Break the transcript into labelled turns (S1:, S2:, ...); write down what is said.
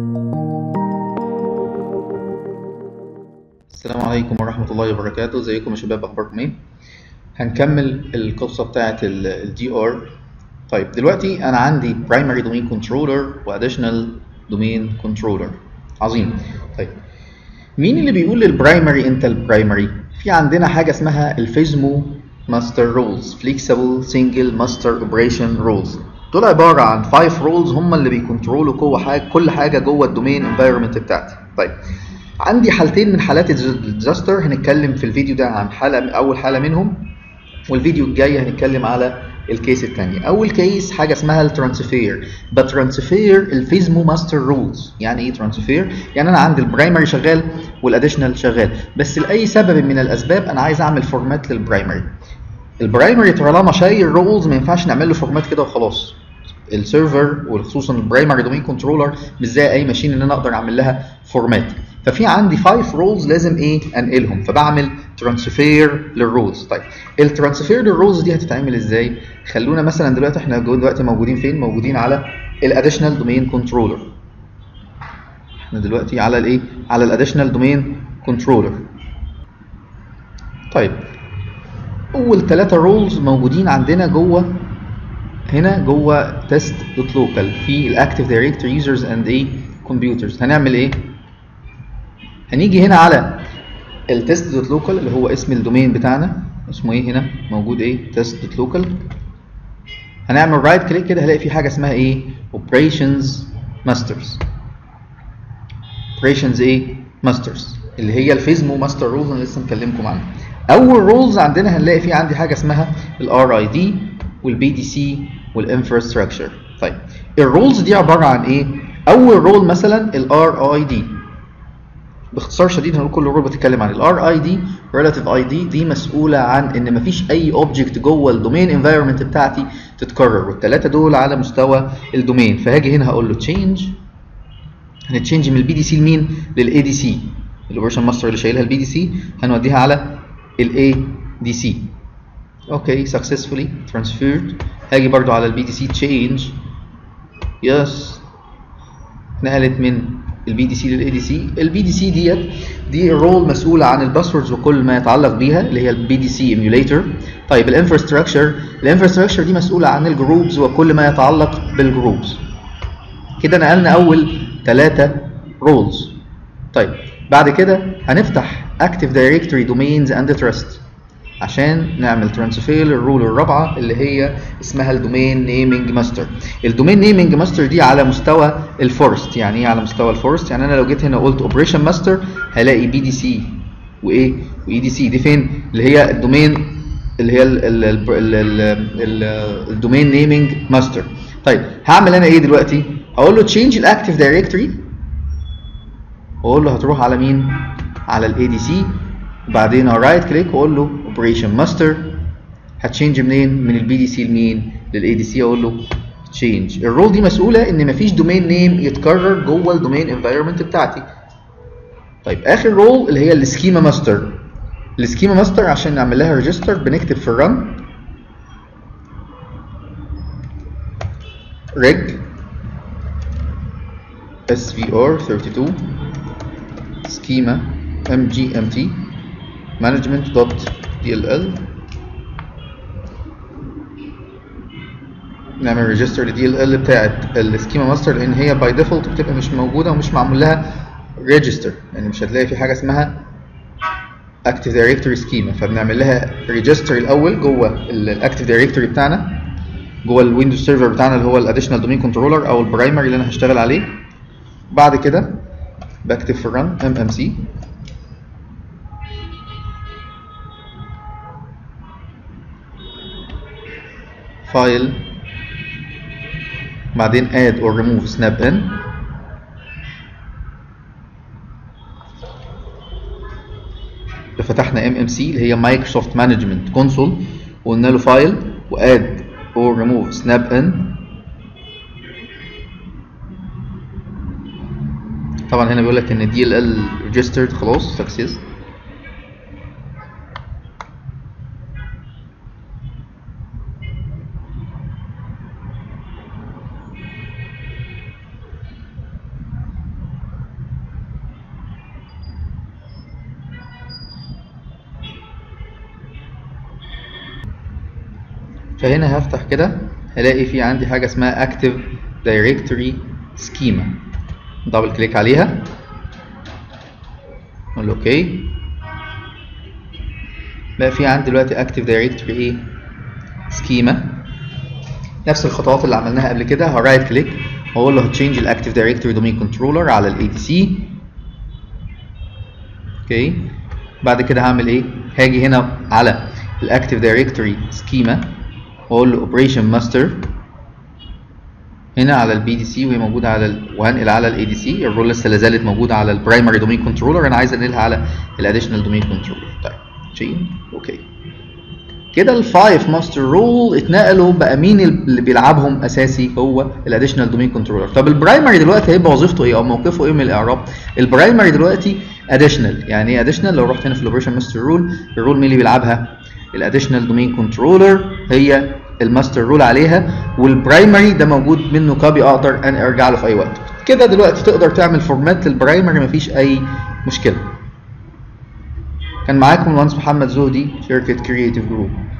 S1: السلام عليكم ورحمة الله وبركاته ازيكم يا شباب اخباركم ايه هنكمل القصة بتاعة الدي ار طيب دلوقتي انا عندي primary domain controller و additional domain controller عظيم طيب مين اللي بيقول للبرايمري انت البرايمري في عندنا حاجة اسمها الفيزمو ماستر رولز flexible single master operation rules دول عبارة عن 5 رولز هم اللي بيكنترولوا جوه حاجة كل حاجة جوه الدومين انفايرمنت بتاعتي طيب عندي حالتين من حالات الديزاستر هنتكلم في الفيديو ده عن حالة أول حالة منهم والفيديو الجاي هنتكلم على الكيس الثانية أول كيس حاجة اسمها الترانسفير بترانسفير الفيزمو ماستر رولز يعني إيه ترانسفير؟ يعني أنا عندي البرايمري شغال والأديشنال شغال بس لأي سبب من الأسباب أنا عايز أعمل فورمات للبرايمري البرايمري طالما شايل رولز ما ينفعش نعمل له فورمات كده وخلاص السيرفر وخصوصا البرايمري دومين كنترولر مش زي اي ماشين ان انا اقدر اعمل لها فورمات ففي عندي 5 رولز لازم ايه انقلهم فبعمل ترانسفير للرولز طيب الترانسفير للرولز دي هتتعمل ازاي خلونا مثلا دلوقتي احنا دلوقتي موجودين فين موجودين على الاديشنال دومين كنترولر احنا دلوقتي على الايه على الاديشنال دومين كنترولر طيب اول ثلاثة رولز موجودين عندنا جوه هنا جوه تيست دوت لوكال في الاكتيف دايركتوري يوزرز اند ايه كمبيوترز هنعمل ايه هنيجي هنا على التيست دوت لوكال اللي هو اسم الدومين بتاعنا اسمه ايه هنا موجود ايه تيست دوت لوكال هنعمل رايت كليك كده هلاقي في حاجه اسمها ايه اوبريشنز ماسترز اوبريشنز ايه ماسترز اللي هي الفيزمو ماستر رولز انا لسه مكلمكم عنها اول رولز عندنا هنلاقي في عندي حاجه اسمها الار اي دي والبي دي سي والانفراستراكشر طيب الرولز دي عباره عن ايه اول رول مثلا الار اي دي باختصار شديد هنقول كل رول بتتكلم عن الار اي دي ريلاتيف اي دي دي مسؤوله عن ان مفيش اي اوبجكت جوه الدومين انفايرمنت بتاعتي تتكرر والثلاثه دول على مستوى الدومين فهاجي هنا هقول له تشينج هنتشينج من البي دي سي لمين للاي دي سي الاوبريشن ماستر اللي شايلها البي دي سي هنوديها على الاي دي سي اوكي successfully transferred هاجي برضو على البي دي سي change يس نقلت من البي دي سي للاي دي سي البي دي سي ديت دي رول مسؤوله عن الباسوردز وكل ما يتعلق بيها اللي هي البي دي سي ايميوليتر طيب الانفراستراكشر الانفراستراكشر دي مسؤوله عن الجروبز وكل ما يتعلق بالجروبز كده نقلنا اول ثلاثه رولز طيب بعد كده هنفتح اكتيف دايركتوري دومينز اند تراست عشان نعمل ترانسفير للرول الرابعه اللي هي اسمها الدومين نيمينج ماستر الدومين نيمينج ماستر دي على مستوى الفورست يعني ايه على مستوى الفورست يعني انا لو جيت هنا قلت اوبريشن ماستر هلاقي بي دي سي وايه واي دي سي دي فين اللي هي الدومين اللي هي الدومين نيمينج ماستر طيب هعمل انا ايه دلوقتي اقول له تشينج الاكتيف دايركتوري واقول له هتروح على مين على الاي دي سي وبعدين رايت كليك واقول له اوبريشن ماستر هتشينج منين من البي دي سي لمين للاي دي سي اقول له تشينج الرول دي مسؤوله ان مفيش دومين نيم يتكرر جوه الدومين انفايرمنت بتاعتي طيب اخر رول اللي هي السكيما ماستر السكيما ماستر عشان نعمل لها ريجستر بنكتب في الرن reg svr 32 schema mgmt management.dll نعمل ريجستر للدي ال ال بتاعت السكيما ماستر لان هي باي ديفولت بتبقى مش موجوده ومش معمول لها ريجستر يعني مش هتلاقي في حاجه اسمها اكتيف دايركتوري سكيما فبنعمل لها ريجستر الاول جوه الاكتيف دايركتوري بتاعنا جوه الويندوز سيرفر بتاعنا اللي هو الاديشنال دومين كنترولر او البرايمري اللي انا هشتغل عليه بعد كده بكتب في الرن ام ام سي فايل بعدين add or remove snap in فتحنا ام ام سي اللي هي مايكروسوفت مانجمنت كونسول وقلنا له فايل واد or remove snap in طبعا هنا بيقول لك ان دي ال ال registered خلاص success فهنا هفتح كده هلاقي في عندي حاجه اسمها active directory schema دبل كليك عليها اقول له اوكي بقى في عندي دلوقتي active directory ايه schema نفس الخطوات اللي عملناها قبل كده هرايت كليك واقول له هتشينج الاكتيف دايركتوري دومين كنترولر على الاي دي سي اوكي بعد كده هعمل ايه هاجي هنا على الاكتيف دايركتوري سكيما واقول له اوبريشن ماستر هنا على البي دي سي وهي موجوده على ال... وهنقل على الاي دي سي الرول لسه لا زالت موجوده على البرايمري دومين كنترولر انا عايز انقلها على الاديشنال دومين كنترولر طيب تشين اوكي كده الفايف ماستر رول اتنقلوا بقى مين اللي بيلعبهم اساسي هو الاديشنال دومين كنترولر طب البرايمري دلوقتي هيبقى وظيفته ايه او موقفه ايه من الاعراب البرايمري دلوقتي اديشنال يعني ايه اديشنال لو رحت هنا في الاوبريشن ماستر رول الرول مين اللي بيلعبها الاديشنال دومين كنترولر هي الماستر رول عليها والبرايمري ده موجود منه كوبي اقدر ان ارجع له في اي وقت كده دلوقتي تقدر تعمل فورمات للبرايمري مفيش اي مشكله كان معاكم المهندس محمد زهدي شركه كرييتيف جروب